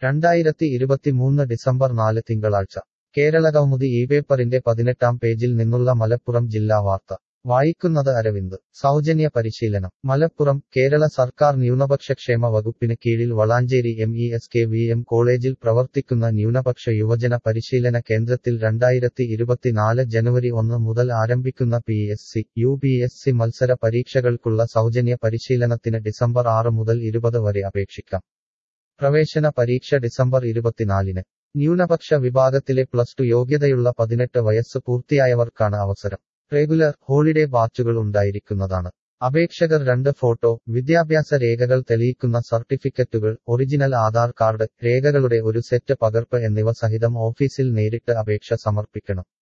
രണ്ടായിരത്തി ഇരുപത്തിമൂന്ന് ഡിസംബർ നാല് തിങ്കളാഴ്ച കേരള കൗമുദി ഈ പേപ്പറിന്റെ പതിനെട്ടാം പേജിൽ നിന്നുള്ള മലപ്പുറം ജില്ലാ വാർത്ത വായിക്കുന്നത് അരവിന്ദ് സൗജന്യ പരിശീലനം മലപ്പുറം കേരള സർക്കാർ ന്യൂനപക്ഷക്ഷേമ വകുപ്പിന് കീഴിൽ Valanchery M E S K V M കോളേജിൽ പ്രവർത്തിക്കുന്ന ന്യൂനപക്ഷ യുവജന പരിശീലന കേന്ദ്രത്തിൽ രണ്ടായിരത്തി ഇരുപത്തിനാല് ജനുവരി ഒന്ന് മുതൽ ആരംഭിക്കുന്ന P S C U P S C മത്സര പരീക്ഷകൾക്കുള്ള സൗജന്യ പരിശീലനത്തിന് ഡിസംബർ ആറ് മുതൽ ഇരുപത് വരെ അപേക്ഷിക്കാം പ്രവേശന പരീക്ഷ ഡിസംബർ ഇരുപത്തിനാലിന് ന്യൂനപക്ഷ വിഭാഗത്തിലെ പ്ലസ് ടു യോഗ്യതയുള്ള പതിനെട്ട് വയസ്സ് പൂർത്തിയായവർക്കാണ് അവസരം റെഗുലർ ഹോളിഡേ ബാച്ചുകൾ ഉണ്ടായിരിക്കുന്നതാണ് അപേക്ഷകർ രണ്ട് ഫോട്ടോ വിദ്യാഭ്യാസ രേഖകൾ തെളിയിക്കുന്ന സർട്ടിഫിക്കറ്റുകൾ ഒറിജിനൽ ആധാർ കാർഡ് രേഖകളുടെ ഒരു സെറ്റ് പകർപ്പ് എന്നിവ സഹിതം ഓഫീസിൽ നേരിട്ട് അപേക്ഷ സമർപ്പിക്കണം